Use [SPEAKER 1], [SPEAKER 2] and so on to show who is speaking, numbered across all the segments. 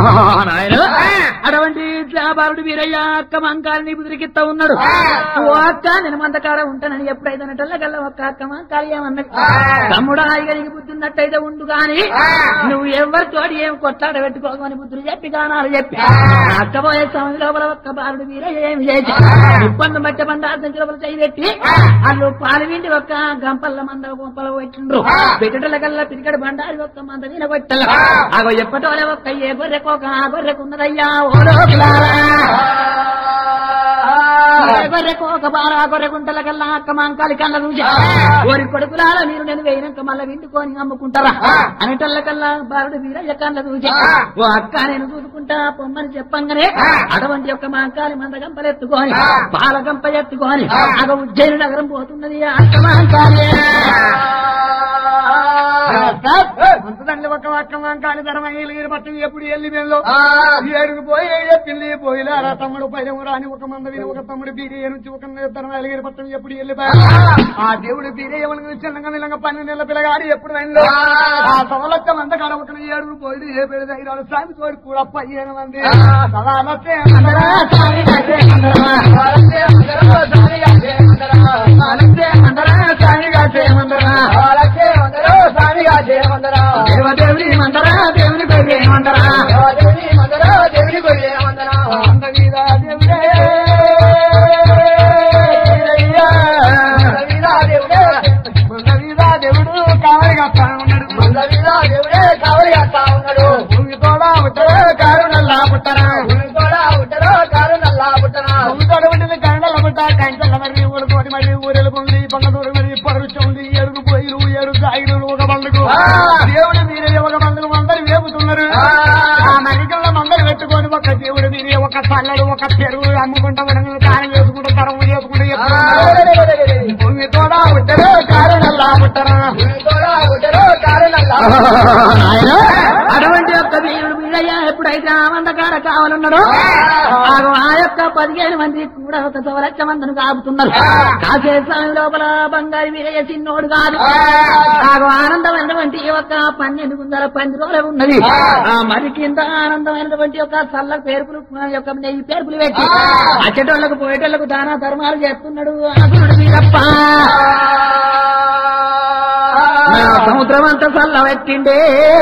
[SPEAKER 1] నాయన అటువంటి బాలుడు వీరయ్య అక్క మంకాలని బుదిరికిత్తా ఉన్నాడు ఓ అక్క నేను మందకాడ ఉంటానని ఎప్పుడైతే అనటల్లగల్ల ఒక్క అక్క మంకాలి ఏమన్నది తమ్ముడా ఇక నీకు బుద్ధి ఉన్నట్టయితే ఉండు గాని నువ్వు ఎవరితోటి ఏం కొట్లాడ పెట్టుకోమని బుద్ధులు చెప్పి గానాలు చెప్పి అక్క పోయే సమయం లోపల ఒక్క బాలుడు వీరయ్య ఏమి చేసి ఇబ్బంది మధ్య బండారు లోపల చేయి పెట్టి వాళ్ళు పాలు విండి ఒక్క గంపల్ల మంద గంపల పెట్టిండ్రు పెట్టటల కల్లా పిరికడ బండారి ఒక్క మంద మీద కొట్టల అగో ఎప్పటోలే ఒక్క ఏ గొర్రెకు ఒక ఆ గొర్రెకున్నదయ్యా ఓ లోకులారా. ఏ గొర్రెకు ఒక బార ఆ గొర్రెకుంటల కల్లా అక్క మాంకాలి కళ్ళ చూసా ఓరి కొడుకులారా మీరు నేను వేయినాక మళ్ళీ విండుకొని అమ్ముకుంటారా అనేటల్ల కల్లా బారుడు వీరయ్య కళ్ళ చూసా ఓ అక్క నేను చూసుకుంటా పొమ్మని చెప్పంగానే అటువంటి యొక్క మాంకాలి మంద గంపలెత్తుకొని పాల గంప ఎత్తుకొని అగ ఉజ్జయిని నగరం పోతున్నది ఆ అక్క మాంకాలి
[SPEAKER 2] మంతదండ్రి ఒక వాక్యం వంకాని ధర్మయ్యలు పట్టం ఎప్పుడు ఎల్లి మేము ఏడుగు పోయి పిల్లి పోయిలారా తమ్ముడు పైన రాని ఒక మంద విని ఒక తమ్ముడు బీరయ్య నుంచి ఒక ధర్మయ్యలు పట్టం ఎప్పుడు వెళ్ళిపోయారు ఆ దేవుడు బీరయ్య వాళ్ళకి చిన్నగా విలంగా పన్నెండు నెలల పిల్లగాడు ఎప్పుడు వెళ్ళి ఆ సవలక్క మంద కాడ ఒక ఏడుగు పోయి ఏ పెద్ద ధైర్యాలు స్వామి తోడు కూడా పదిహేను మంది సవాలత్తే అందరా స్వామి గారే అందరా. సవాలత్తే అందరా స్వామి గారే అందరా. సవాలత్తే అందరా స్వామి గారే అందరా. సవాలత్తే అందరా స్వామి గారే అందరా. దేవదేవుని మందరా దేవుని కొయ్యే మందరా దేవదేవుని మందరా దేవుని కొయ్యే మందరా మంద మీద దేవుడే మంద మీద దేవుడు కావలి కాస్తా ఉన్నాడు మంద మీద దేవుడే కావలి కాస్తా ఉన్నాడు భూమి కూడా ఉంటారో కారు నల్లా పుట్టరా భూమి కూడా ఉంటారో కారు నల్లా పుట్టరా భూమి కూడా ఉంటుంది కారు నల్ల పుట్ట కంచెల మరి ఊరుకోటి మరి ఊరెలు పొంది పంగదూరు మరి పరుచు ఉంది ఎరుగు పొయ్యిలు ఎరుగు సాయిలు ఒక బండుకు దేవుడు మీరే ఒక బండుకు మందరు వేపుతున్నారు ఆ మరికల్లో మందరు పెట్టుకొని ఒక దేవుడు మీరే ఒక చల్లడు ఒక పెరుగు అమ్ముకుంటా ఉండగా దానం వేసుకుంటూ తరం చేసుకుంటూ భూమి కూడా ఉంటారో కారు నల్లా పుట్టరా భూమి కూడా ఉంటారో కారు నల్లా
[SPEAKER 1] నాయన, అటువంటి యొక్క వీరుడు వీరయ్య ఎప్పుడైతే ఆ మందకాడ కావాలన్నాడో ఆగో ఆ యొక్క పదిహేను మంది కూడా ఒక సవలక్ష మందిని కాపుతున్నారు కాసే సమయం లోపల బంగారు వీరయ్య చిన్నోడు కాదు ఆగో ఆనందమైనటువంటి ఒక పన్నెండు గుందల పంది రోజులు ఉన్నది ఆ మరి కింద ఆనందమైనటువంటి ఒక చల్ల పేరుపులు యొక్క నెయ్యి పేరుపులు పెట్టి అచ్చటోళ్లకు పోయేటోళ్లకు దాన ధర్మాలు చేస్తున్నాడు అసురుడు వీరప్ప నా సముద్రం అంతా చల్ల పెట్టిండే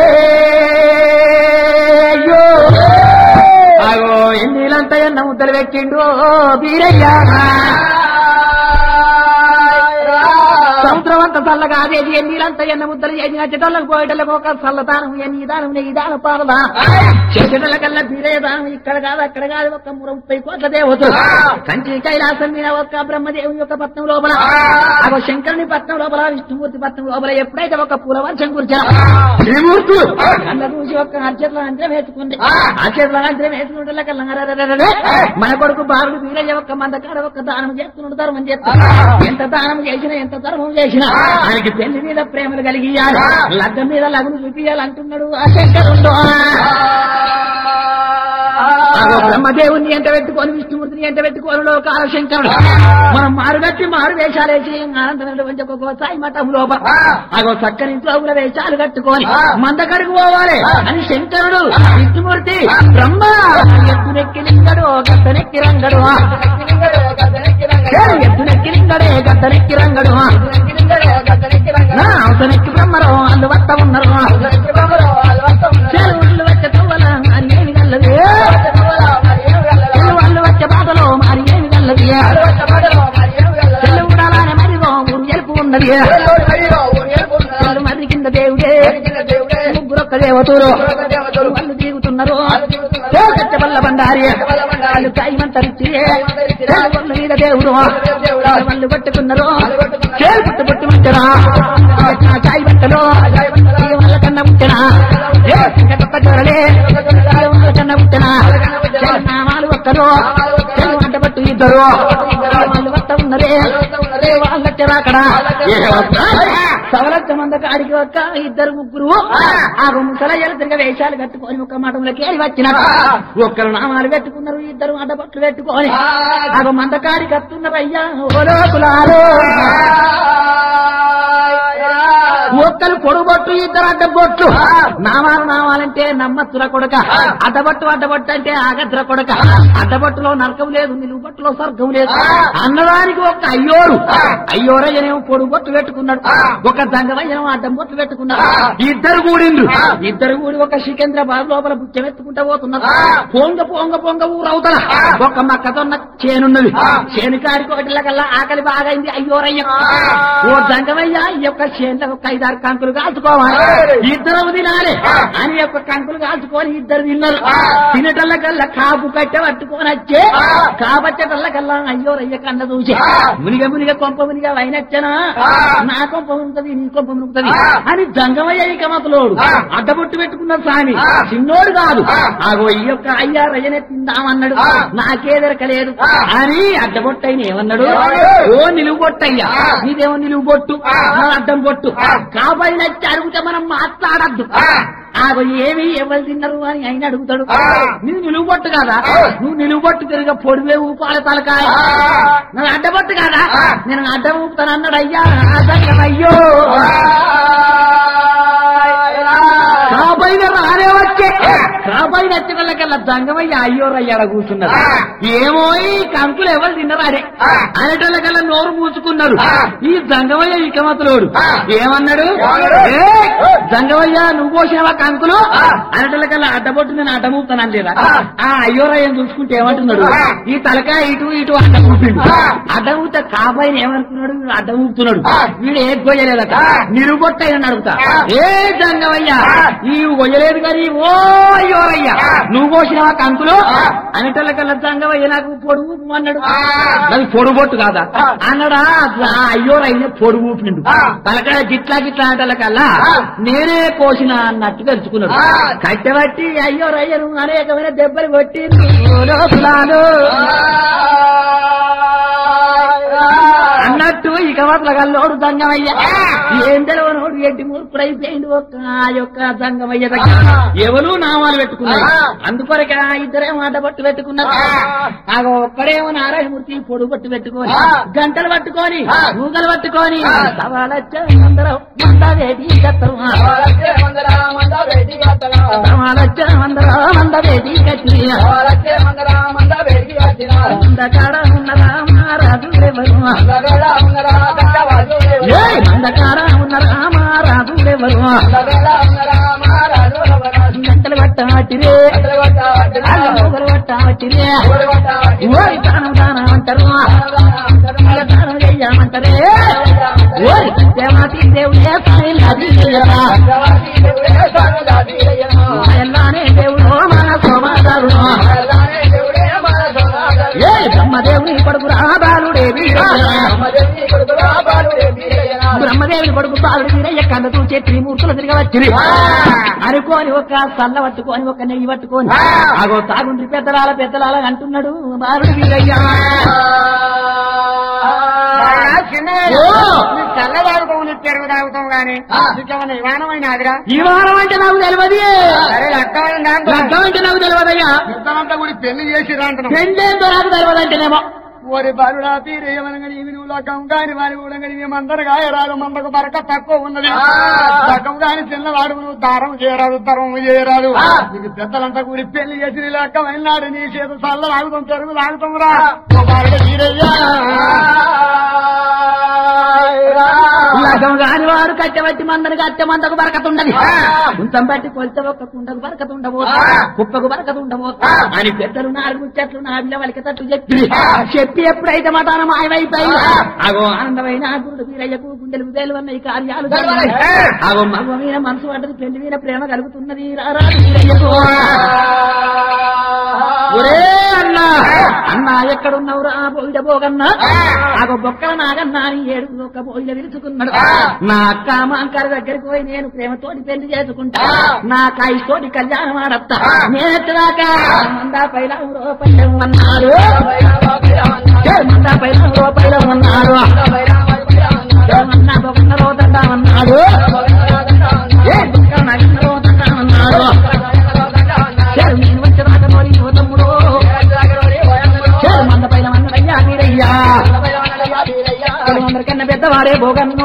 [SPEAKER 1] అయ్యో అగో ఎన్నీలంతా ఎన్న ముద్దలు పెట్టిండు బీరయ్యా సముద్రం అంతా చల్లగా అదేది ఎన్నీలంతా ఎన్న ముద్దలు చేసిన చెట్లకు పోయేటలకు ఒక చల్లదానం ఎన్ని దానం నెయ్యి దానం పాలదా చేసేటల కల్లా బీరయ్య దానం ఇక్కడ కాదు అక్కడ కాదు ఒక మూర ముప్పై కోట్ల దేవతలు కంచి కైలాసం మీద ఒక బ్రహ్మదేవుని యొక్క పట్నం లోపల అగో శంకరుని పట్నం లోపల విష్ణుమూర్తి పట్నం లోపల ఎప్పుడైతే ఒక పూలవర్షం కురిచా త్రిమూర్తులు కళ్ళ చూసి ఒక అర్చట్ల అంతరం వేసుకుంది అర్చట్ల అంతరం వేసుకుంటే కల్లా మన కొడుకు బాలుడు వీరయ్య ఒక్క మందకాడ ఒక్క దానం చేస్తున్నాడు ధర్మం చేస్తున్నాడు ఎంత దానం చేసినా ఎంత ధర్మం చేసినా ఆయనకి పెళ్లి మీద ప్రేమలు కలిగియాలి లగ్గం మీద లగ్నం చూపియాలి అంటున్నాడు ఆ శంకరుడు అగో బ్రహ్మదేవుని ఎంట పెట్టుకొని విష్ణుమూర్తిని ఎంట పెట్టుకొని లోకాల శంకరుడు మనం మారుగట్టి మారు వేషాలు వేసి ఆనందమైనటువంటి ఒక గోసాయి మఠం లోపల అగో చక్కని చౌగుల వేషాలు కట్టుకొని మందకడుగు పోవాలి అని శంకరుడు విష్ణుమూర్తి బ్రహ్మ ఎత్తునెక్కి లింగడు గద్దనెక్కి రంగడు ఎత్తునెక్కి లింగడే గద్దనెక్కి రంగడు నా అవతనెక్కి బ్రహ్మరు అందు వట్ట ఉన్నారు చెరువుళ్ళు వచ్చే తవ్వల మరి ఏమి గల్లది చెరువుళ్ళు వచ్చే బాటలో మరి ఏమి గల్లది చెల్లుడాలనే మరిగో ఊరు ఎలుపు ఉన్నది చెల్లు మరి కింద దేవుడే ముగ్గురొక్క దేవతలు వాళ్ళు దిగుతున్నారు కచ్చ వల్ల బండారి వాళ్ళు కాయమంతరిచి వాళ్ళ మీద దేవుడు వాళ్ళు పట్టుకున్నారు చేరు పుట్టు పుట్టు ఉంచరా కాయ బట్టలు వాళ్ళ కన్నా ఉంచనా కట్ట చూడలే వాళ్ళ కన్నా ఉంచనా నామాలు ఒక్కరు చెల్లు వంట పట్టు ఇద్దరు వాళ్ళు వట్ట ఉన్నరే వాళ్ళ అక్కడ సవలచ్చ మంద కాడికి ఒక్క ఇద్దరు ముగ్గురు ఆ ముసలయ్యలు తిరిగి వేషాలు కట్టుకొని ఒక మఠంలోకి వెళ్ళి వచ్చిన ఒక్కరు నామాలు పెట్టుకున్నారు ఇద్దరు అడ్డబట్లు పెట్టుకొని ఆ మంద కాడికి వస్తున్నారు అయ్యా ఓ లోకులారో ఒక్కరు పొడుబొట్టు ఇద్దరు అడ్డబొట్టు నామాలు నామాలంటే నమ్మత్తుల కొడక అడ్డబొట్టు అడ్డబొట్టు అంటే ఆగద్ర కొడక అడ్డబొట్టులో నరకం లేదు నిలువుబొట్టులో స్వర్గం లేదు అన్నదానికి ఒక అయ్యోరు అయ్యోరయ్యనేమో పొడుబొట్టు పెట్టుకున్నాడు ఒక దంగవయ్యనేమో అడ్డం బొట్టు పెట్టుకున్నాడు ఇద్దరు కూడిండ్రు ఇద్దరు కూడి ఒక సికింద్రాబాద్ లోపల బుచ్చం ఎత్తుకుంటా పోతున్నారు పొంగ పొంగ పొంగ ఊరవుతల ఒక మక్కతోన్న చేనున్నది చేను కాడికి ఒకటిలకల్లా ఆకలి బాగైంది అయ్యోరయ్య ఓ దంగమయ్య ఈ యొక్క చేనులో ఒక ఐదారు కంకులు కాల్చుకోవాలి ఇద్దరు తినాలి అని యొక్క కంకులు కాల్చుకొని ఇద్దరు తిన్నారు తినటల్లకల్లా కాపు కట్టె పట్టుకొని వచ్చే కాబట్టేటల్లకల్లా అయ్యోరయ్య కన్న చూసి మునిగ మునిగ కొంప మునిగ వైనచ్చనా నా కొంప మునుగుతుంది నీ కొంప మునుగుతుంది అని దంగమయ్య ఇక మతలోడు అడ్డబొట్టు పెట్టుకున్నాడు స్వామి చిన్నోడు కాదు ఆగో ఈ యొక్క అయ్యా రజనే తిందామన్నాడు నాకే దొరకలేదు అని అడ్డబొట్టు అయిన ఏమన్నాడు ఓ నిలువు బొట్టు అయ్యా నీదేమో నిలువు బొట్టు నా అడ్డం బొట్టు కాబట్టి నచ్చి అడిగితే మనం మాట్లాడద్దు ఆగో ఏమి ఎవరు తిన్నారు అని ఆయన అడుగుతాడు నువ్వు నిలువు బొట్టు కాదా నువ్వు నిలువు బొట్టు తిరిగి పొడివే ఊపాల తలకాయ నేను అడ్డబొట్టు కాదా నేను అడ్డం ఊపుతాను అన్నాడు అయ్యా అయ్యో కాబోయిన రానే వచ్చే కాబోయిన వచ్చేటల్లకల్లా దంగమయ్య అయ్యోరయ్యాడ కూర్చున్నారు ఏమో ఈ కంకులు ఎవరు తిన్నరాడే అనేటోళ్ళకల్లా నోరు మూసుకున్నారు ఈ దంగమయ్య ఇకమతులోడు ఏమన్నాడు ఏ దంగమయ్య నువ్వు పోసినవా కంకులు అనేటోళ్ళకల్లా అడ్డబొట్టు నేను అడ్డమూపుతాను లేదా ఆ అయ్యోరయ్యని చూసుకుంటే ఏమంటున్నాడు ఈ తలకాయ ఇటు ఇటు అడ్డమూపిండు అడ్డమూత కాబోయిన ఏమనుకున్నాడు వీడు అడ్డమూపుతున్నాడు వీడు ఏ గొయ్యలేదట నిరుబొట్టైన అడుగుతా ఏ దంగమయ్యా ఈ గొయ్యలేదు కానీ ఓ అయ్యోరయ్యా నువ్వు పోసినవా కంకులు అనేటోళ్ళకల్లా దంగమయ్య నాకు పొడుగు అన్నాడు అది పొడుగొట్టు కాదా అన్నాడా ఆ అయ్యోరయ్య పొడుగు ఊపిండు తలకాయ గిట్లా గిట్లా అంటలకల్లా నేనే కోసిన అన్నట్టు తెలుసుకున్నాడు కట్టెబట్టి అయ్యోరయ్యను అనేకమైన దెబ్బలు కొట్టింది లోపలాలు అన్నట్టు ఇక వదలగల్లోడు దంగమయ్య ఏం తెలవనోడు ఎడ్డి మూర్ఖుడైపోయింది ఒక్క ఆ యొక్క దంగమయ్య దగ్గర ఎవరు నామాలు పెట్టుకున్నారు అందుకొరక ఆ ఇద్దరే మాట పట్టు పెట్టుకున్నారు ఆగ ఒక్కడేమో నారాయణమూర్తి పొడుగు పట్టు పెట్టుకొని గంటలు పట్టుకొని మూగలు పట్టుకొని సవాలచ్చ అందరం మందవేది కత్తరు సవాలచ్చ అందరం మందవేది కట్టి మందకాడ ఉన్నరా మారాజు ఎవరు ఏయ్ మందకాడ ఉన్నరా మారాజు ఎవరు గంటలు పట్టాటిరే మూగలు పట్టాటిరే ఓరి దానం దానం అంటారు మళ్ళ దానం చెయ్యమంటారే ఓరి దేవాతి దేవుడే సాయిలాది ఎల్లానే దేవుడు మన సోమాదారు ఏ బ్రహ్మదేవుని కొడుకు రాబాలుడే బ్రహ్మదేవుని కొడుకు బాలుడు వీరయ్య కన్న చూచే త్రిమూర్తులు తిరిగి వచ్చి అనుకోని ఒక సల్ల పట్టుకొని ఒక నెయ్యి పట్టుకొని అగో తాగుండ్రి పెద్దలాల పెద్దలాల అంటున్నాడు బాలుడు వీరయ్య ఓ!
[SPEAKER 2] చల్లదాడుకోని పెరుగు తాగుతాం గాని ఇంకేమన్నా విమానమైన అదిరా
[SPEAKER 1] ఈ వారం అంటే నాకు తెలియదు
[SPEAKER 2] సరే లక్కమైందా
[SPEAKER 1] లగ్గం అంటే నాకు తెలియదయ్యా
[SPEAKER 2] యుద్ధమంతా కూడా పెళ్లి చేసి అంటున్నాం
[SPEAKER 1] పెళ్ళేందో నాకు తెలియదంటేనేమో
[SPEAKER 2] ఓరి బాలుడా తీరేయమనగని ఇవి నువ్వు లక్కం కాని వారి కూడా మేమందరు గాయరాదు మందకు బరక తక్కువ ఉన్నది లక్కం కాని చిన్నవాడు నువ్వు దారం చేయరాదు తరం చేయరాదు నీకు పెద్దలంతా కూడి పెళ్లి చేసి లక్కం అయినాడు నీ చేత చల్ల లాగుతాం పెరుగు లాగుతాం రా ఓ బాలుడ తీరయ్యా
[SPEAKER 1] లగ్గం కాని వారు కట్టెబట్టి మందని కట్టె మందకు బరకతుండది ఉంతం బట్టి కొలితే ఒక్క కుండకు బరకతుండబోతు కుప్పకు బరకతుండబోతు అని పెద్దలు నాలుగు చెట్లు నా బిల్ల వలిక తట్లు చెప్పి చెప్పి ఎప్పుడైతే మతాన మాయమైపోయి అగో ఆనందమైన గురుడు వీరయ్యకు గుండెలు వేలువన్న ఈ కార్యాలు జరిగాయి. అగో మగ మీద మనసు పడ్డది పెళ్లి మీద ప్రేమ కలుగుతున్నది రారా వీరయ్యకు ఒరే అన్నా అన్నా ఎక్కడున్నావు రా పోయిడ పోగన్నా నాకు బొక్కల నాగన్నా అని ఏడు ఒక పోయిల విరుచుకున్నాడు నా అక్క మాంకారి దగ్గరికి పోయి నేను ప్రేమతోటి పెళ్లి చేసుకుంటా నా కాయితోటి కళ్యాణం ఆడత్తా నేనెత్తదాకా మందా పైన రూపాయలు అన్నారు ఏ మందా పైన రూపాయలు అన్నారు మన్నా బొక్కన రోదండా అన్నాడు ఏ బొక్క నగిన రోదండా అన్నాడు ఏ నేను వచ్చేదాకా నోరి ఓ తమ్ముడు ఏ మంద పైన మన్నడయ్యా వీరయ్యా అందరికన్నా పెద్ద పెద్దవాడే బోగన్నో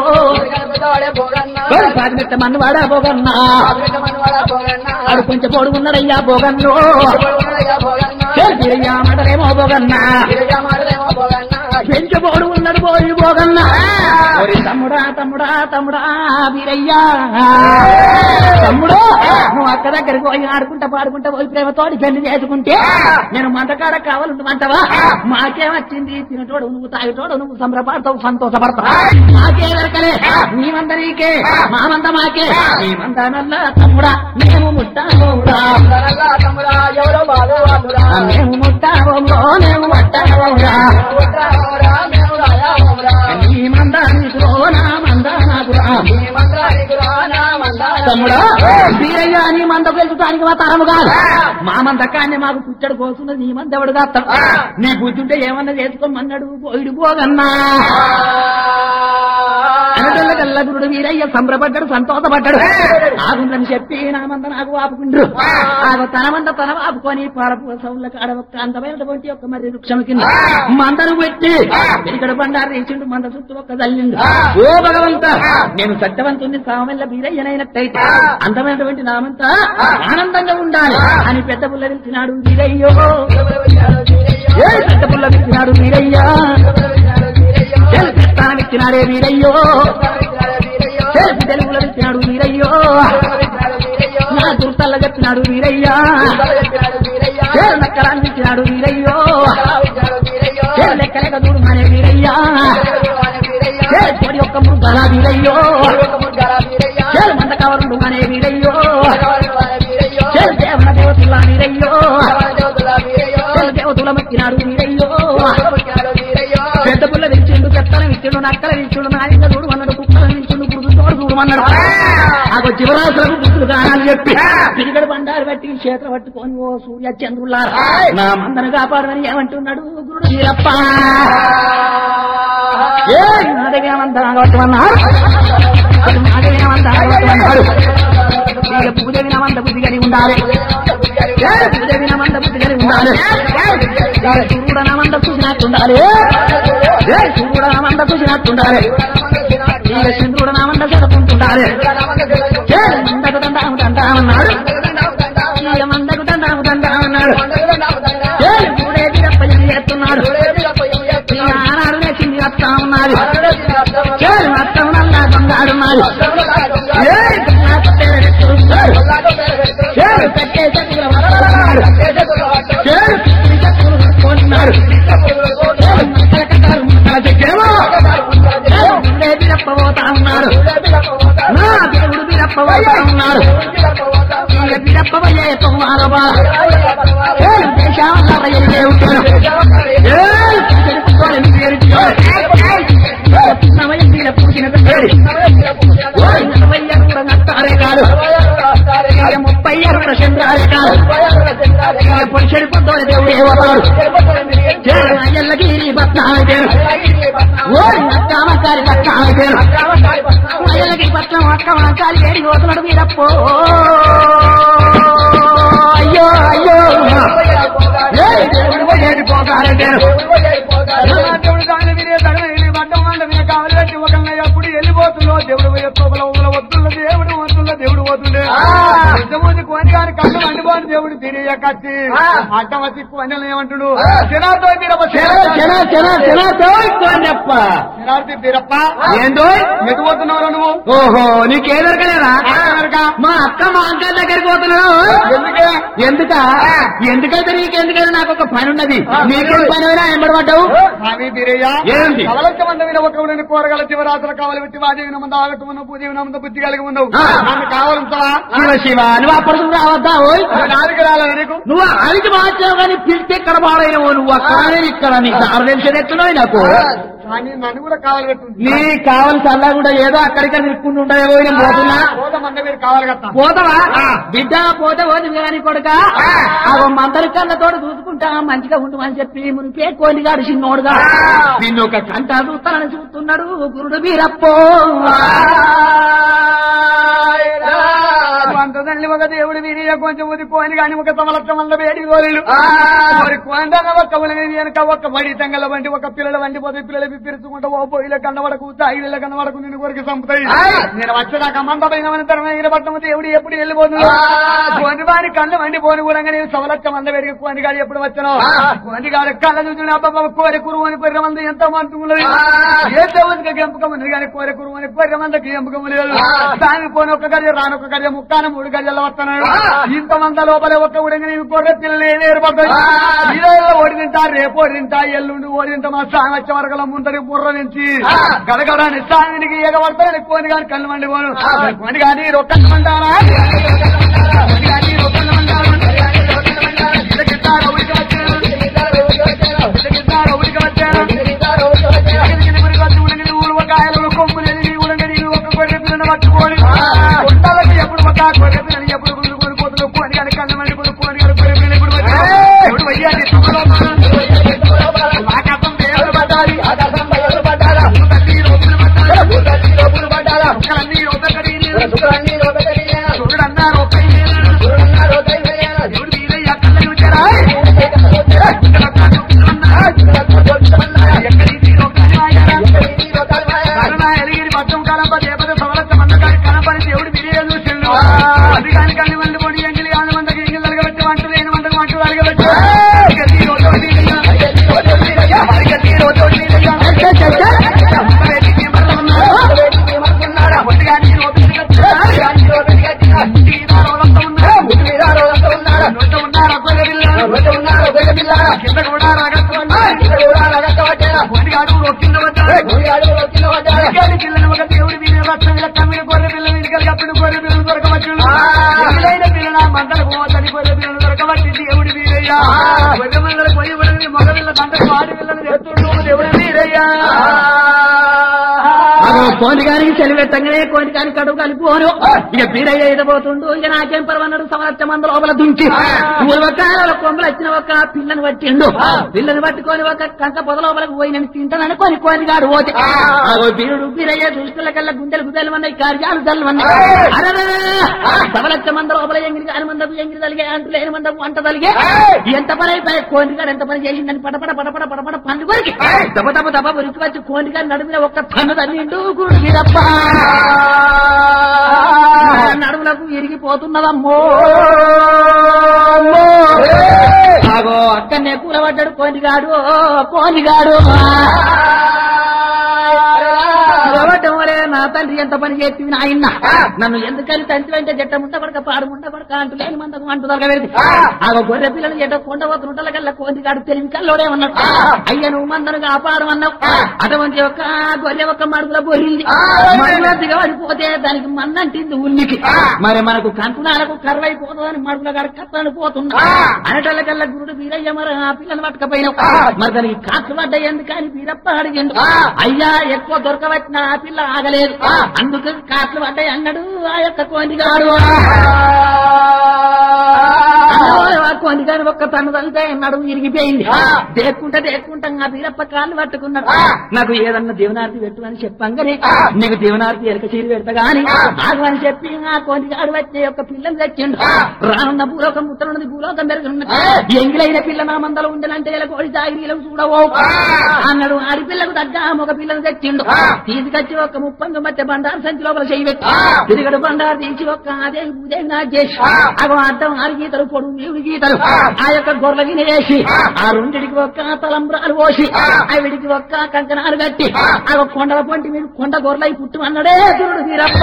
[SPEAKER 1] పాతి పెట్ట మన్నువాడా బోగన్నా ఆడు కొంచెం పొడుగున్నాడయ్యా బోగన్నో అయ్యా మాటలేమో బోగన్నా పెంచబోడు ఉన్నాడు పోయి బోగన్నా ఓరి తమ్ముడా తమ్ముడా తమ్ముడా వీరయ్యా తమ్ముడు నువ్వు అక్క దగ్గరికి పోయి ఆడుకుంటా పాడుకుంటా పోయి ప్రేమతోటి పెళ్లి చేసుకుంటే నేను మంటకాడ కావాలంటమంటావా మాకేమొచ్చింది తినటోడు నువ్వు తాగటోడు నువ్వు సంబరపడతావు సంతోషపడతావు మాకే దొరకలే నీ మంద నీకే మా మంద మాకే నీ మంద నల్ల తమ్ముడా మేము ముట్టామోరా
[SPEAKER 3] ఎవరో బాబు వాళ్ళురా
[SPEAKER 1] మేము ముట్టామో మేము ముట్టామోరా నీ మంద నీకురో నా మంద నాకురా తమ్ముడా వీరయ్య నీ మంద పెంచుతానికి మా తరము కాదు మా మంద కానీ మాకు పుచ్చడు కోసున్నది నీ మంద ఎవడు కాస్తాడు నీ బుద్ధి ఉంటే ఏమన్నా చేసుకోమన్నాడు పోయిడు పోగన్నా అనగల్లగల్ల గురుడు వీరయ్య సంబరపడ్డాడు సంతోషపడ్డాడు ఆగుందని చెప్పి నా మంద నాకు వాపుకుండ్రు ఆగ తన మంద తన వాపుకొని పారపూసవుల కాడ ఒక్క అందమైనటువంటి ఒక మరి వృక్షం కింద మందను పెట్టి ఇక్కడ బండారు రీచిండు మంద చుట్టూ ఒక్క జల్లిండు ఓ భగవంత నేను సత్యవంతుని సామెల్ల వీరయ్యనైనట్టయితే అందమైనటువంటి నామంతా ఆనందంగా ఉండాలి అని పెద్ద పుల్ల పిలిచినాడు వీరయ్యో ఏ పెద్ద పుల్ల పిలిచినాడు వీరయ్యా చెల్ పెత్తానం ఇచ్చినాడే వీరయ్యో చెల్ తెలుగులో ఇచ్చినాడు వీరయ్యో నా దుర్తల్ల చెప్పినాడు వీరయ్యా చెల్ నక్కరాన్ని ఇచ్చినాడు వీరయ్యో చెల్ లెక్క లెక్క చూడు మానే వీరయ్యా చెల్ పొడి ఒక్క ముద్దలా వీరయ్యో చెల్ మంద కవరుడు మానే వీరయ్యో చెల్ దేవన దేవతుల్లా వీరయ్యో చెల్ దేవతుల మక్కినాడు వీరయ్యో పెద్ద పుల్ల విచ్చిండు పెత్తనం ఇచ్చిండు నక్కల విచ్చిండు నాయంగా చూడు అన్నాడు కుక్కల విచ్చిండు గురుడు తోడు చూడమన్నాడు నాకు జీవరాశులకు బుద్ధులు కానని చెప్పి పిడిగడు బండారు పట్టి చేతులు పట్టుకొని ఓ సూర్య చంద్రులారా నా మందను కాపాడమని ఏమంటున్నాడు గురుడు వీరప్ప ఏ నాదవేమంతా కొట్టమన్నాడు నాదవేమంతా కొట్టమన్నాడు ఇక పూజ వినమంత బుద్ధి కలిగి ఉండాలి ఏ పూజ వినమంత బుద్ధి కలిగి ఉండాలి చూడనమంత చూసినట్టుండాలి ఏ చూడనమంత చూసినట్టుండాలి ఇక చంద్రుడనమంత చదువుకుంటుండాలి ఏ మందకు దండాము దండామన్నాడు ఇక మందకు దండాము దండామన్నాడు ఏ మూడేది తప్ప ఇది చేస్తున్నాడు ఇక ఆనాడు లేచింది వస్తా ఉన్నది ఏ మొత్తం నల్లా దొంగాడున్నాడు ఏ దొంగ పేరు చూస్తాడు ఏ కట్టే చక్ర వస్తున్నాడు ఏ పిచ్చిని చక్రులు పట్టుకుంటున్నాడు ఏ మక్కల కట్టారు మక్కల చెక్కేమో ఏ ముందే బిరప్పబోతా ఉన్నాడు నా దేవుడు బిరప్పబోతా ఉన్నాడు ఇక బిరప్పబోయే తొమ్మారబా ఏ దేశాల ఎరిగే ఉంటాడు ఏ పూజలు పేరు సమయం మీద పూసిన పేరు ఓయ్ నలభై అరుగుడ నట్టారే కాదు ఇక ముప్పై అరుగుడ చంద్రారే కాదు ఇక పొడిచెడి పొద్దున దేవుడు ఏమవుతాడు అయ్యల్లగిరి పట్నాల పేరు ఓయ్ అక్కామకారి పట్నాల పేరు అయ్యల్లగిరి పట్నం అక్కమాకారి వేడి పోతున్నాడు వీరప్పో అయ్యో అయ్యో ఏయ్ దేవుడు పోయేది పోతారే పేరు
[SPEAKER 2] దేవుడు దాని మీరే తడవేది బట్టం వంట మీద కావాలి పెట్టి ఒకళ్ళ ఎప్పుడు వెళ్ళిపోతుందో దేవుడు పోయే తోపల ఊల వద్దుల దేవుడు వద్దుల దేవుడు వద్దులే నిజమోది కోని గారి కళ్ళు మండిపోని దేవుడు తిరిగి కచ్చి అడ్డం వచ్చి కోనెలు ఏమంటుడు జనార్దో బీరప్ప
[SPEAKER 1] చెన చెన చెన చెన చెప్ప
[SPEAKER 2] జనార్ది బీరప్ప
[SPEAKER 1] ఏందో
[SPEAKER 2] ఎటు పోతున్నావు నువ్వు
[SPEAKER 1] ఓహో నీకేదరకలేదా
[SPEAKER 2] ఏదరక?
[SPEAKER 1] మా అక్క మా అంక దగ్గరికి పోతున్నావు
[SPEAKER 2] ఎందుకే
[SPEAKER 1] ఎందుక ఎందుకైతే నీకెందుకైతే నాకు ఒక పని ఉన్నది నీకేం పని అయినా ఎంబడబడ్డావు
[SPEAKER 2] స్వామి బీరయ్య
[SPEAKER 1] ఏంటి?
[SPEAKER 2] కవలచ్చ మంద మీద ఒక ఊరిని కూరగాయల చివరాత్రులు కావాలి పెట్టి వాదేవి మంద ఆగట్టు ఉన్నావు పూజ నమ్మ బుద్ధి కలిగి ఉన్నావు
[SPEAKER 1] ఆ.
[SPEAKER 2] నన్ను కావాలంటావా
[SPEAKER 1] శివ శివ నువ్వు అప్పటికి రావద్దా ఓయ్
[SPEAKER 2] నాలుగు రాలేదు నీకు
[SPEAKER 1] నువ్వు అడిగి మార్చావు కానీ పిలిస్తే ఇక్కడ పాడైనవు నువ్వు అక్కడనే ఇక్కడ నీ దారి తెలిసేది ఎట్లున్నావు నాకు
[SPEAKER 2] కానీ నన్ను కూడా కావాలి పెట్టుంది
[SPEAKER 1] నీ కావలసి అల్లా కూడా ఏదో అక్కడిక్కడ నిలుపుకుంటూ ఉంటాయో నేను పోతున్నా
[SPEAKER 2] పోత మంద మీరు కావాలి కదా
[SPEAKER 1] పోతావా బిడ్డ పోతే పోదు కానీ కొడుక ఆ మందరి కళ్ళతోడు చూసుకుంటా మంచిగా ఉండు అని చెప్పి మునిపే కోలిగాడు చిన్నోడుగా నిన్ను ఒక కంట చూస్తానని చూస్తున్నాడు గురుడు వీరప్పో
[SPEAKER 2] అంత తల్లి ఒక దేవుడు వీరియ కొంచెం ఉదికోని కానీ ఒక సమలక్ష మంద వేడి గోరెలు మరి కొండన ఒక్క ఉలగ వెనక ఒక్క బడి తెంగల వంటి ఒక పిల్లల వంటి పోతే పిల్లలు పిరుచుకుంటూ ఓ పోయిల కన్నవడకు తాగిల కన్నవడకు నిన్ను కొరికి చంపుతాయి నేను వచ్చేదాకా మంద పైన తరమైన పట్టణం దేవుడు ఎప్పుడు వెళ్ళిపోతున్నాడు కోని వారి కళ్ళు వండి పోని కూడా నేను సవలక్ష మంద వేడికి కోని గాడు ఎప్పుడు వచ్చాను కోని గాడు కళ్ళ చూసిన అబ్బాబా కోరి కురువని కొర్రె మంద ఎంత మంటున్నది ఏ దేవునికి గెంపకం ఉంది కానీ కోరి కురువని కొర్రె మందకి గెంపకం లేదు దానికి పోని ఒక గడియ రాని ఒక గడియ ముక్కాన మూడు గడియల్లో వస్తున్నాడు ఇంత మంద లోపలే ఒక్క ఉడంగా నీవు కొర్రె పిల్లలు ఏర్పడతాయి ఈరోజు ఓడి తింటా రేపు ఓడి తింటా ఎల్లుండి ఓడి తింటా మా స్వామి వచ్చే వరకల ముందరి బుర్ర నుంచి గడగడాన్ని స్వామినికి ఎగబడతాడు కోని గాని కళ్ళు మండి పోను కోని గాని రొక్కలు మంటారా కోని గాని రొక్కలు మంటారా ఇళ్ళకిస్తారా ఉడికి వచ్చాను ఇళ్ళకిస్తారా ఉడికి వచ్చాను ఎగిరిగిరి మురికి వచ్చి ఉడిగిరి ఊరు ఒక ఆయనలు కొమ్ములు ఎదిగి ఉడంగడి ఒక గొర్రె పిల్లని పట్టుకొని కొండలకి ఎప్పుడు ఒక గొర్రె పిల్లని ఎప్పుడు గుంజుకొని పోతున్నావు కోని గాని కళ్ళు మండి పోను కోని గాని గొర్రె పిల్లని ఎప్పుడు వచ్చాను ఎప్పుడు వయ్యాలి ఆకాశం దేవుడు పడ్డాలి తల్లి రోజులు పడ్డాలి ఒక్కలన్నీ ఒక్కడి చూడు అన్నారు ఒక్క దేవుడు వీరయ్య కళ్ళ చూచారా ఎక్కడి తీరో కరుణ ఎలిగిరి పట్టం కలంప దేపద సవలత్త మందకాడి కనపని దేవుడు వీరయ్య చూసిండు అది కాని కన్ని మంది పొడి ఎంగిలి కాని మందకి ఎంగిలి అలగబెట్టి వంట లేని మందకు వంటలు అలగబెట్టి ఇక తీరో తోటి ఇక తీరో తోటి ఒట్టిగా నీరు ఒప్పించి నొట్ట ఉన్నారా గొర్రె పిల్ల కింద కూడా రాగట్టుకున్నా ఒట్టిగాడు కింద వచ్చాడు ఇంకేది పిల్లని ఒక దేవుడి వీరి రక్షణ కమ్మిన గొర్రె పిల్లని ఇంటికి అప్పుడు గొర్రె పిల్లలు దొరకవచ్చు పిల్లైన పిల్లల మందలకు పోతని గొర్రె పిల్లలు దొరకబట్టి దేవుడి వీరయ్యా గొర్రె మందలు పోయి పడింది మగ పిల్ల తండ్రి వాడి పిల్లని తెస్తుండు దేవుడి వీరయ్యా
[SPEAKER 1] కోనిగానికి చెలివెట్టంగానే కోనిగాని కడుపు కలిపోను ఇక బీరయ్య ఎదబోతుండు ఇక నాకేం పర్వన్నాడు సంవత్సర మంది లోపల దుంచి పూర్వకాల కొమ్మలు వచ్చిన ఒక పిల్లని పట్టిండు పిల్లని పట్టుకొని ఒక కంక పొద లోపలికి పోయి నేను తింటానని కొని కోనిగాడు పోతే అగో బీరుడు బీరయ్య దృష్టిల కల్లా గుండెలు గుండెలు మన్నాయి కార్యాలు జల్లుమన్నాయి సవలక్ష మంది లోపల ఎంగిరి కాని మందపు ఎంగిరి తలిగే అంటు లేని మందపు వంట తలిగే ఎంత పని అయిపోయి కోనిగాడు ఎంత పని చేసిందని పడపడ పడపడ పడపడ పండు కొరికి దెబ్బ దెబ్బ దెబ్బ ఉరికి వచ్చి కోనిగాడు నడుమిన ఒక్క తన్ను తన్నిండు గుడిదప్ప నడుములకు ఇరిగిపోతున్నదమ్మో ఆగో అక్కడనే కూలబడ్డాడు కోనిగాడు కోనిగాడు కూలబడ్డమోలే నా తండ్రి ఎంత పని చేసి ఆయన నన్ను ఎందుకని తండ్రి వెంట జట్ట ముంట కొడక పాడు ముంట కొడక అంటూ లేని మందకు అంటూ దొరకబెడితే ఆగో గొర్రె పిల్లలు ఎట కొండ పోతుంటల కల్లా కోనిగాడు తెలివి కల్లోడే ఉన్నాడు అయ్య నువ్వు మందను కాపాడు అన్నావు అటువంటి ఒక గొర్రె ఒక మడుగుల బొర్రింది మడుగుల దిగబడిపోతే దానికి మన్నంటింది ఉల్లికి మరి మనకు కంటునాలకు కర్వైపోతుందని మడుగుల గారు కత్తని పోతున్నా అనటల కల్లా గురుడు వీరయ్య మరి ఆ పిల్లని పట్టకపోయినావు మరి దానికి కాట్లు పడ్డాయి ఎందుకని వీరప్ప అడిగిండు అయ్యా ఎక్కువ దొరకబట్టిన ఆ పిల్ల ఆగలేదు అందుకు కాట్లు పడ్డాయి అన్నాడు ఆ యొక్క కోనిగాడు కొనిగాని ఒక్క తను తల్లితే నడుము ఇరిగిపోయింది దేక్కుంటా దేక్కుంటా ఆ వీరప్ప కాళ్ళు పట్టుకున్నాడు నాకు ఏదన్నా దేవనార్తి పెట్టమని చెప్పంగానే నీకు దేవనార్తి ఎరక చీరి పెడతా గాని ఆగమని చెప్పి ఆ కొనిగాడు వచ్చే యొక్క పిల్లని తెచ్చిండు రానున్న భూలోకం ముత్తనున్నది భూలోకం పెరుగుతున్నది ఎంగిలైన పిల్ల నా మందలో ఉండనంటే ఇలా కోడి జాగిరీలకు చూడవో అన్నాడు ఆడి పిల్లకు తగ్గ మగ పిల్లని తెచ్చిండు తీసుకొచ్చి ఒక ముప్పందు మధ్య బండారు సంచి లోపల చేయి పెట్టి తిరిగడు బండారు తీసి ఒక్క అదే ఉదయం నా చేసి అగో అర్థం ఆరు గీతలు పొడుగు నీవుడి గీతలు ఆ యొక్క గొర్రెల వినేసి ఆ రెండిటికి ఒక్క తలంబ్రాలు పోసి ఆవిడికి ఒక్క కంకణాలు కట్టి ఆ ఒక కొండల పొంటి మీరు కొండ గొర్రెలై పుట్టు అన్నాడే గురుడు వీరప్ప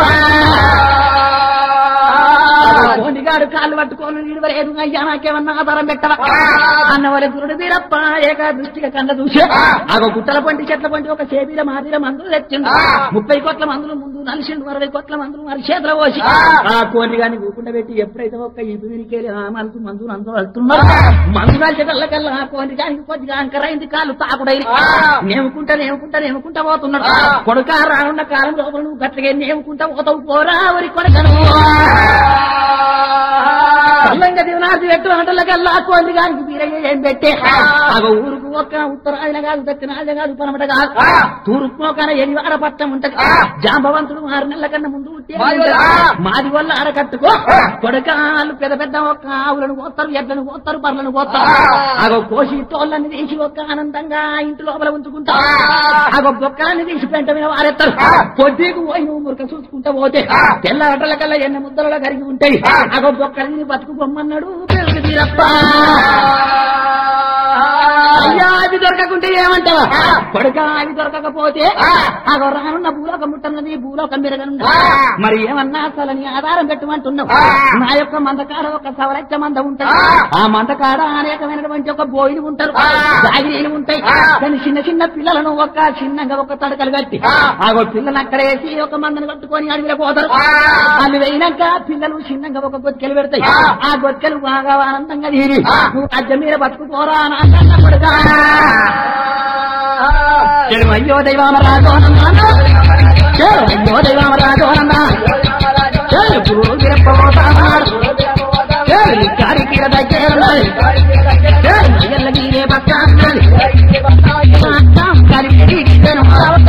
[SPEAKER 1] కోనిగాడు కాళ్ళు పట్టుకోను నిడవలేదు అయ్యా నాకేమన్నా ఆధారం పెట్టవా అన్న వాళ్ళ గురుడు వీరప్ప ఏక దృష్టిగా కన్న చూసి ఆగో గుట్టల పంటి చెట్ల పంటి ఒక చేబీల మాదిర మందులు తెచ్చిండు ముప్పై కోట్ల మందులు ముందు నలిసిండు అరవై కోట్ల మందులు మరి చేతిలో పోసి ఆ కోని గాని ఊకుండా పెట్టి ఎప్పుడైతే ఒక్క ఇటు వినికేలి ఆ మనసు మందులు అందరూ వెళ్తున్నారు మందు కలిసేటల్ల కల్లా ఆ కోని గానికి కొద్దిగా అంకరైంది కాళ్ళు తాకుడైంది నేముకుంటా నేముకుంటా నేముకుంటా పోతున్నాడు కొడుక రానున్న కాలం లోపల నువ్వు గట్లగా నేముకుంటా పోతావు పోరా వరి కొడకను అల్లంగా దివనాసి పెట్టు ఆటలకల్లా కోంది గానికి వీరయ్య ఏం పెట్టే ఆగ ఊరుకు ఒక్క ఉత్తరాయన కాదు దక్షిణాయన కాదు పనమట కాదు తూర్పు మొక్కన ఎనివాడ పట్టం ఉంటది జాంబవంతుడు ఆరు నెలల కన్నా ముందు పుట్టే ఉంటాడు. మాది వల్ల అరకట్టుకో కొడకాలు పెద్ద పెద్ద ఒక్క ఆవులను కోస్తారు ఎడ్లను కోస్తారు బర్లను కోస్తారు ఆగో కోసి తోళ్ళని తీసి ఒక్క ఆనందంగా ఇంటి లోపల ఉంచుకుంటా ఆగో బొక్కలన్నీ తీసి పెంట మీద వారెత్తారు పొద్దుకు పోయి నువ్వు మురక చూసుకుంటా పోతే తెల్ల అటల కల్లా ఎన్న ముద్దలలో కరిగి ఉంటాయి ఆగో బొక్కలని బతుకు బొమ్మన్నాడు పెరుగు తీరప్ప అయ్యా అవి దొరకకుంటే ఏమంటావా కొడుక అవి దొరకకపోతే అగో రానున్న భూలోకం ముట్టన్నది భూలోకం పెరగనుందా మరి ఏమన్నా అసలు నీ ఆధారం పెట్టమంటున్నావు నా యొక్క మందకాడ ఒక సవలచ్చ మంద ఉంటది ఆ మందకాడ అనేకమైనటువంటి ఒక బోయిలు ఉంటారు జాగిరీలు ఉంటాయి కానీ చిన్న చిన్న పిల్లలను ఒక చిన్నగా ఒక తడకలు కట్టి ఆగో పిల్లలు అక్కడ వేసి ఒక మందను కట్టుకొని అడవిలో పోతారు వాళ్ళు వేయినాక పిల్లలు చిన్నగా ఒక గొత్కెలు పెడతాయి ఆ గొత్కెలు బాగా ఆనందంగా తీరి నువ్వు రాజ్యం మీద బతుకుపోరా అని అంటున్నా కొడుకా. చెడు అయ్యో దైవామ రాజోనందా చెడు అయ్యో దైవామ రాజోనందా చెడు పూగిరప్పబోతాడు చెడు కారికి దగ్గరున్నది చెడు మయ్యల్ల గీరే పక్క అన్నది అర్థం కలిపి చెడు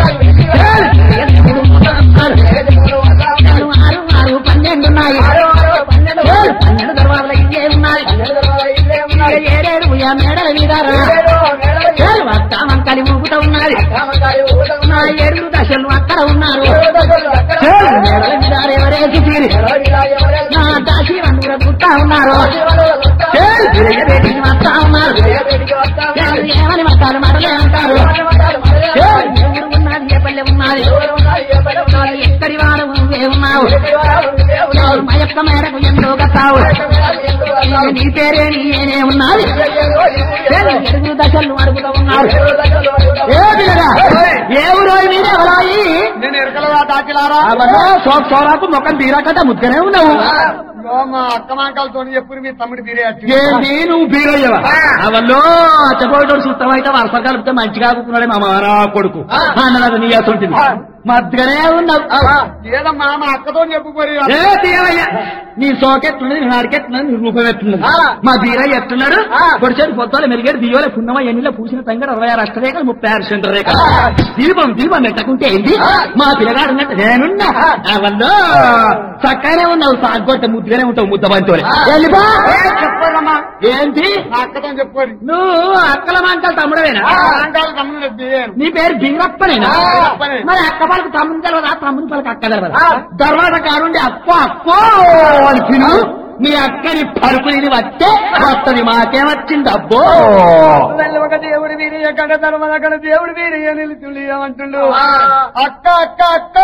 [SPEAKER 1] చెడు ఆరు ఆరు పన్నెండు ఉన్నాయి చెడు పన్నెండు తర్వాత ఇంకే ఉన్నాయి ఏడేడు ఉయ్యా మేడల మీద చెడు అర్థం కలిపి ఊపుతా ఉన్నది నా ఏడు దశలు అక్కడ ఉన్నారు చెడు మేడల మీద ఎవరేసి తీరి నా దాసి వందర గుట్టా ఉన్నారు చెడు తిరగబెట్టి వస్తా ఉన్నారు చెడు ఏమని మతాలు మరలే అంటారు చెడు ఎవరు ఉన్నది ఏ పల్లె ఉన్నది ఎక్కడి వాడు నువ్వే ఉన్నావు చెడు మా యొక్క మేరకు ఎంతో గతావు నీ పేరే నీనే ఉన్నది చెడు ఎడుగు దశలు అడుగుతూ ఉన్నారు ఏ పిల్లగా ఏ ఊరో మీద ఎవరాయి
[SPEAKER 2] నేను ఎరకలగా దాచిలారా
[SPEAKER 1] సోక్ సోరాకు మొక్కం తీరాకట ముద్దనే ఉన్నావు
[SPEAKER 2] ఇగో మా అక్క మాంకాలతో చెప్పుడు మీ తమ్ముడు బీరే వచ్చి
[SPEAKER 1] ఏంటి నువ్వు బీరయ్యవా అవల్లో అచ్చపోయేటోడు సుత్తమైతే వరుస కలిపితే మంచిగా ఆగుతున్నాడే మా మారా కొడుకు అన్నది నీ అసంటుంది మధ్యనే ఉన్నావు
[SPEAKER 2] ఏదమ్మా మా అక్కతో చెప్పుకోరి
[SPEAKER 1] ఏ తీయవయ్యా నీ సోకెట్లున్నది నీ నాడికెట్లున్నది నీ రూపం ఎట్లున్నది మా బీరయ్య ఎట్లున్నాడు పొడిచేది పొద్దులు మెరిగేది దియోలే పున్నమ ఎన్నిలో పూసిన తంగడ అరవై ఆరు అష్టరేఖలు ముప్పై ఆరు సెంటర్ రేఖ దీపం దీపం పెట్టకుంటే ఏంటి మా పిల్లగాడు ఉన్నట్టు నేనున్నా అవల్లో చక్కగానే ఉన్నావు సాగొట్ట ముద్దుగానే ఉంటావు ముద్ద బంతోలే వెళ్ళిపో
[SPEAKER 2] చెప్పారమ్మా
[SPEAKER 1] ఏంటి
[SPEAKER 2] మా అక్కతో చెప్పుకోరి
[SPEAKER 1] నువ్వు అక్కల మంటలు తమ్ముడవేనా
[SPEAKER 2] మాంకాల తమ్ముడు బీరేను
[SPEAKER 1] నీ పేరు బీరప్పనేనా
[SPEAKER 2] ఆ, అప్పనే.
[SPEAKER 1] మరి అక్క పలకు తమ్ముని తెలవదా తమ్ముని పలకు అక్క తెలవదా తర్వాత కారుండి అక్కో అక్కో అని పిలు మీ అక్కని పరుపు ఇది వస్తే వస్తుంది మాకేమొచ్చింది అబ్బో
[SPEAKER 2] వెళ్ళి ఒక దేవుడు వీరి ఎక్కడ ధర్మం అక్కడ దేవుడు వీరి నిలుచుండి ఏమంటుండు అక్క అక్క అక్క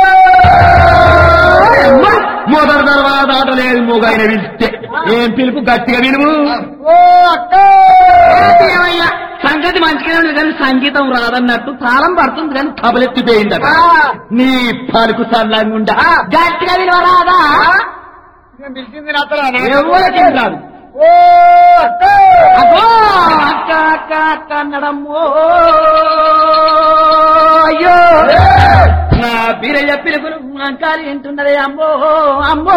[SPEAKER 1] అమ్మ, మొదటి తర్వాత ఆట లేదు మూగైన పిలిస్తే ఏం పిలుపు గట్టిగా విలువు
[SPEAKER 2] ఓ అక్క
[SPEAKER 1] ఏమయ్యా సంగతి మంచిగానే ఉంది కానీ సంగీతం రాదన్నట్టు తాళం పడుతుంది కానీ తబలెత్తిపోయింది నీ పలుకు సల్లంగుండా గట్టిగా విలువ రాదా
[SPEAKER 2] నేను పిలిచింది నాతరా
[SPEAKER 1] ఎవరికి రాదు
[SPEAKER 2] ఓ అక్క
[SPEAKER 1] అబ్బో అక్క అక్క అక్క అన్నడమ్మో అయ్యో నా బీరయ్య పిలుపులు అంకాలి వింటున్నదే అమ్మో అమ్మో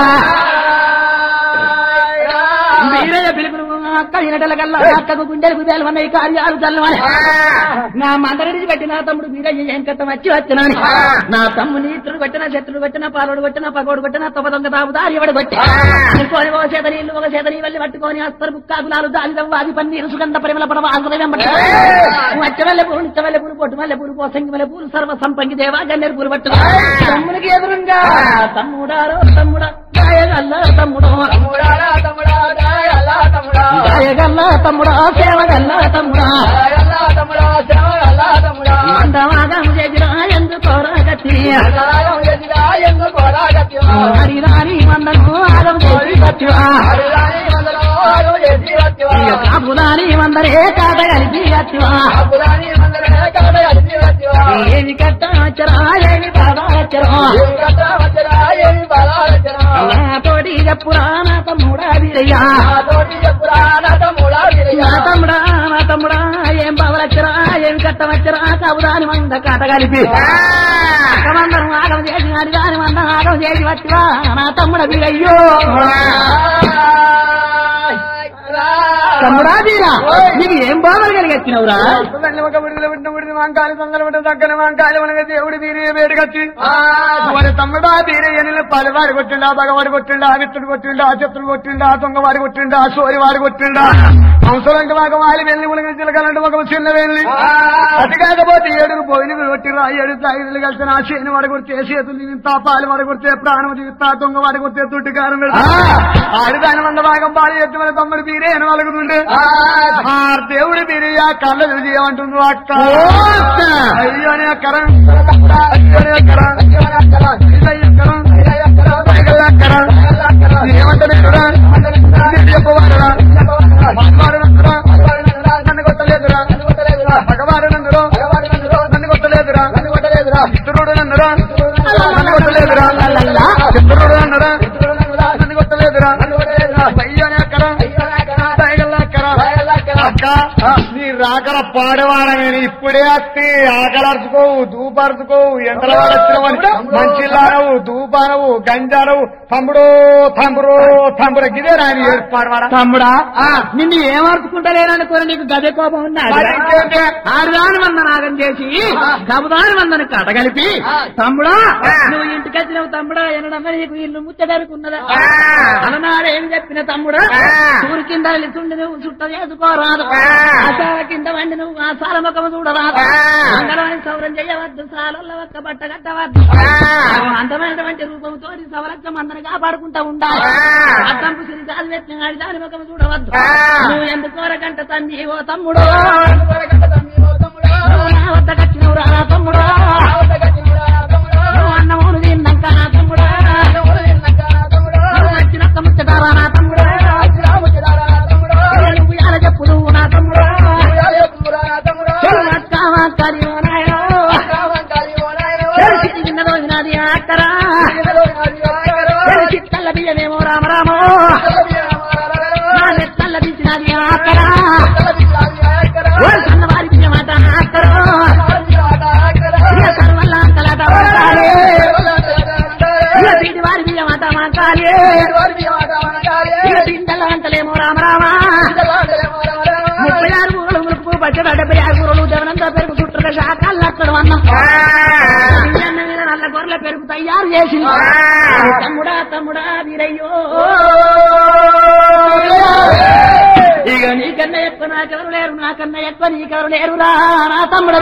[SPEAKER 1] బీరయ్య పిలుపులు అక్క వినటల కల్లా అక్కకు గుండెలకు తెలవన్నాయి కార్యాలు తెల్లవని నా మందరిని పెట్టిన తమ్ముడు బీరయ్య ఏం కట్ట వచ్చి వచ్చినాని నా తమ్ముని ఇతరుడు పెట్టిన శత్రుడు పెట్టిన పాలోడు పెట్టిన పగోడు పెట్టిన తొప్ప దొంగ తాపుదారి ఎవడు కొట్టి ఇంకోని ఒక చేత నీళ్లు ఒక చేత నీ వెళ్ళి పట్టుకొని అస్తరు బుక్కాకులాలు దాని దవ్వాది పన్నీరు సుగంధ పరిమళ పడవ ఆంధ్రదేవం మచ్చవల్ల పూలు నిచ్చవల్ల పూలు పొట్టు మల్లె పూలు పోసంగి మల్లె పూలు సర్వ సంపంగి దేవా గన్నేరు పూలు పట్టు తమ్మునికి ఎదురుగా తమ్ముడారో తమ్ముడా గాయగల్ల తమ్ముడో
[SPEAKER 3] తమ్ముడారా తమ్ముడా దాయల్లా తమ్ముడా
[SPEAKER 1] గాయగల్ల తమ్ముడా సేవగల్ల తమ్ముడా
[SPEAKER 3] దాయల్లా తమ్ముడా సేవల్లా తమ్ముడా
[SPEAKER 1] మందవాగం చేసిరా ఎందుకోరా గట్టి
[SPEAKER 3] సదాయం ఎదిగా ఎందు కూడా గత్యమా
[SPEAKER 1] హరిరాని మందను ఆగం చేసి గట్టివా
[SPEAKER 3] హరిరాని వందలో ఆరు చేసి గత్యమా
[SPEAKER 1] కాపులాని మందరే కాట కలిపి గట్టివా
[SPEAKER 3] అబ్బురాని వందలే కాడ కలిసి గత్యమా
[SPEAKER 1] ఏమి కట్ట వచ్చరా ఏమి బాధ వచ్చరా
[SPEAKER 3] ఏమి కట్ట వచ్చరా ఏమి బలా వచ్చరా
[SPEAKER 1] నా తోటి చెప్పురా నా తమ్ముడా వీరయ్యా
[SPEAKER 3] నాతోటి చెప్పురా నా తమ్ముడా
[SPEAKER 1] నా
[SPEAKER 3] విరయ్యా
[SPEAKER 1] తమ్ముడా నా తమ్ముడా ఏం బాధ వచ్చరా ఏమి కట్ట కట్టవచ్చరా కబుదాని మంద కట కలిపి అక్కమందరం ఆగం చేసి అడిగాని మందం ఆగం చేసి వచ్చివా నా తమ్ముడ వీరయ్యో తమ్ముడా వీరా నీకు ఏం బాధలు కలిగెత్తినవురా
[SPEAKER 2] తల్లి ఒక విడుదల విడిన విడిన వంకాలి తొందర విడిన దగ్గర వంకాలి మనకి దేవుడి వీరి వేడిగచ్చి వారి తమ్ముడా వీరి ఎనిల పలివాడి కొట్టిండా పగవాడి కొట్టిండా విత్తుడు కొట్టిండా చెత్తుడు కొట్టిండా దొంగవాడి కొట్టిండా సోరి వాడి కొట్టిండా అంశలంటే ఒక వాలి వెళ్ళి ఉలగ చిలకలంటే ఒక చిన్న వెళ్ళి అది కాకపోతే ఏడుగు పోయిన కొట్టిరా ఏడు తాగిలు కలిసి నా చేను వాడి కొడితే చేతులు తింటా పాలు వాడి కొడితే ప్రాణం దిగుతా దొంగ వాడి కొడితే తుట్టి కారం పెడతా ఆడిదాని మంద భాగం పాలు ఎత్తి మన తమ్ముడు బీరే అని వలుగుతుండే ఆ దేవుడి బీరి ఆ కళ్ళ చూసి ఏమంటుందో అక్క అయ్యో నే అక్కరా అయ్యో నే అక్కరా ఇదయ్య అక్కరా పైగల్ల అక్కరా ఏమంటారు ఇక్కడ చెప్పవాడరా మాట్లాడరా నన్ను కొట్టలేదురా మగవాడు నన్నురా నన్ను కొట్టలేదురా చిత్రుడు నన్నురా నన్ను కొట్టలేదురా చిత్రుడు నన్నురా నన్ను కొట్టలేదురా అయ్యోనే అక్కడ పైగల్ల అక్కడ అక్క నీ రాకల పాడవాడ నేను ఇప్పుడే అత్తి ఆకలర్చుకోవు దూపరుచుకోవు ఎండల వాడచ్చినవని మంచిలానవు దూపానవు గంజానవు తమ్ముడు తమ్ముడు తమ్ముడు గిదే రాని పాడవాడ
[SPEAKER 1] తమ్ముడా నిన్ను ఏమర్చుకుంటలేననుకోని నీకు గదే కోపం ఉన్నాడు
[SPEAKER 2] మరి ఇంకేంటి?
[SPEAKER 1] ఆరుదాని వంద నాగం చేసి కబుదాని వందని కటగలిపి తమ్ముడా నువ్వు ఇంటికి వచ్చినావు తమ్ముడా ఎనడమ్మ నీకు ఇల్లు ముచ్చటనుకున్నదా అలనాడు ఏం చెప్పిన తమ్ముడా సూరు కింద తుండి నువ్వు చుట్ట చేసుకోరాదు ఆశాల కింద వండి నువ్వు ఆ సాల ముఖము చూడరాదు అందరాన్ని సౌరం చేయవద్దు సాలల్ల ఒక్క బట్ట కట్టవద్దు అందమైనటువంటి రూపంతో సవరత్వం అందరిని కాపాడుకుంటా ఉండాలి అద్దంపు సిరి కాలు పెట్టిన దాని ముఖము చూడవద్దు నువ్వు ఎందుకోరకంట తండ్రి ఓ తమ్ముడు నువ్వు నా వద్దకు వచ్చినవు రా తమ్ముడు నువ్వు అన్నమూను తిన్నాక నా తమ్ముడు నువ్వు వచ్చినక్క ముచ్చటారా నా తమ్ముడు నువ్వు ఎలా చెప్పు నువ్వు నా తమ్ముడు చెల్లు అక్కావా కరి ఓ నాయనో. చెల్లు చిట్టి కింద రోజునాది అక్కరా చెల్లు చిట్టల్ల బియ్యమేమో రామరామో నా నెత్తల్ల దించినది అక్కరా ఓ సన్నవారి బియ్యమాట అక్కరా ఇక సర్వల్ల అంకలాట మాట్లాడే ఇక తీటి వారి బియ్యమాట మాట్లాడే ఇక తిండల అంటలేమో రామరామా ముప్పై ఆరు ఊరలు ములుపు పచ్చడి డెబ్బై ఆరు ఊరలు దేవనంతా పెరుగు చుట్టూ శాఖలు అక్కడ అన్నం బియ్యన్న మీద నల్ల గొర్రెల పెరుగు తయారు చేసి తమ్ముడా తమ్ముడా వీరయ్యో ఇక నీకన్నా ఎక్కువ నాకెవరు లేరు నాకన్నా ఎక్కువ నీకెవరు లేరురా నా తమ్ముడు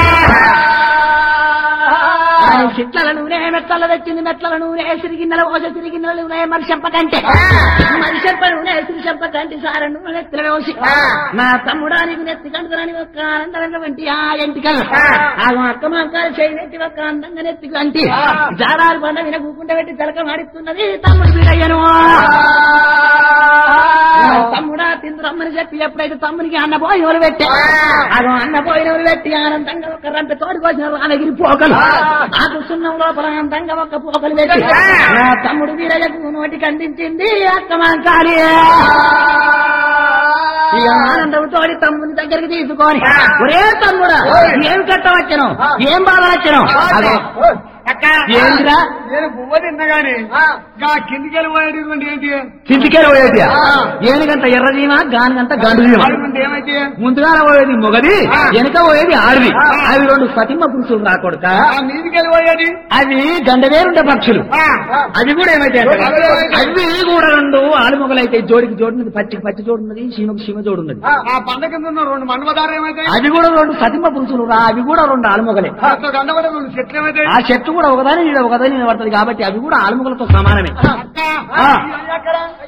[SPEAKER 1] చిట్ల నూనె మెట్ల తెచ్చింది మెట్ల నూనె సిరిగిన్నెల ఓస సిరిగిన్నెల నూనె మరిషంప కంటే మరిషంప నూనె సిరిషంప కంటి సార నూనె ఎత్తుల వేసి నా తమ్ముడా నీకు నెత్తి కంటుదని ఒక్క ఆనందమైనటువంటి ఆ ఎంటికలు ఆ అక్క మాకాలు చేయనెత్తి ఒక్క అందంగా నెత్తి కంటి జారాలు బండ మీద కూకుంట పెట్టి తలక మాడిస్తున్నది తమ్ముడు వీరయ్యను తమ్ముడా తిందురమ్మని చెప్పి ఎప్పుడైతే తమ్మునికి అన్న పోయినోరు పెట్టి అదో అన్న పోయినోరు పెట్టి ఆనందంగా ఒక రంట తోడు కోసిన రామగిరి పోకలు ఆ సున్నం లోపల ఆనందంగా ఒక పోకలు పెట్టి నా తమ్ముడు వీరయ్యకు నోటి ఖండించింది అక్క మాంకాలి ఇక ఆనందంతో తమ్ముని దగ్గరికి తీసుకొని ఒరే తమ్ముడా ఏం కట్టవచ్చను ఏం బాధ వచ్చను అదో ఏంటిరా
[SPEAKER 2] నేను బువ్వ తిన్నగాని గా కిందికి వెళ్ళిపోయేటువంటి ఏంటి
[SPEAKER 1] చింతికేరు పోయేది ఏనుగంత ఎర్రజీమ గానిగంత గండు జీమ
[SPEAKER 2] వాడి ఏమైతే
[SPEAKER 1] ముందుగా పోయేది మొగది వెనక పోయేది ఆడిది అవి రెండు సతిమ పురుషులు నా కొడుక
[SPEAKER 2] ఆ మీదికి వెళ్ళిపోయేది
[SPEAKER 1] అవి గండవేరుండే పక్షులు అవి కూడా ఏమైతే అవి కూడా రెండు ఆలుమొగలైతే జోడికి జోడున్నది పచ్చికి పచ్చి జోడున్నది సీమకు సీమ జోడున్నది
[SPEAKER 2] ఆ పండ కింద ఉన్న రెండు మన్మదారు ఏమైతే
[SPEAKER 1] అవి కూడా రెండు సతిమ పురుషులు రా అవి కూడా రెండు ఆలుమొగలే
[SPEAKER 2] గండపడ రెండు చెట్లు ఏమైతే
[SPEAKER 1] ఆ చెట్టు కూడా ఒకదాని ఈడ ఒకదాని నిలబడుతుంది కాబట్టి అవి కూడా ఆలుమొగలతో సమానమే
[SPEAKER 2] అక్క
[SPEAKER 1] ఆ.
[SPEAKER 2] అయ్యో, అక్కడ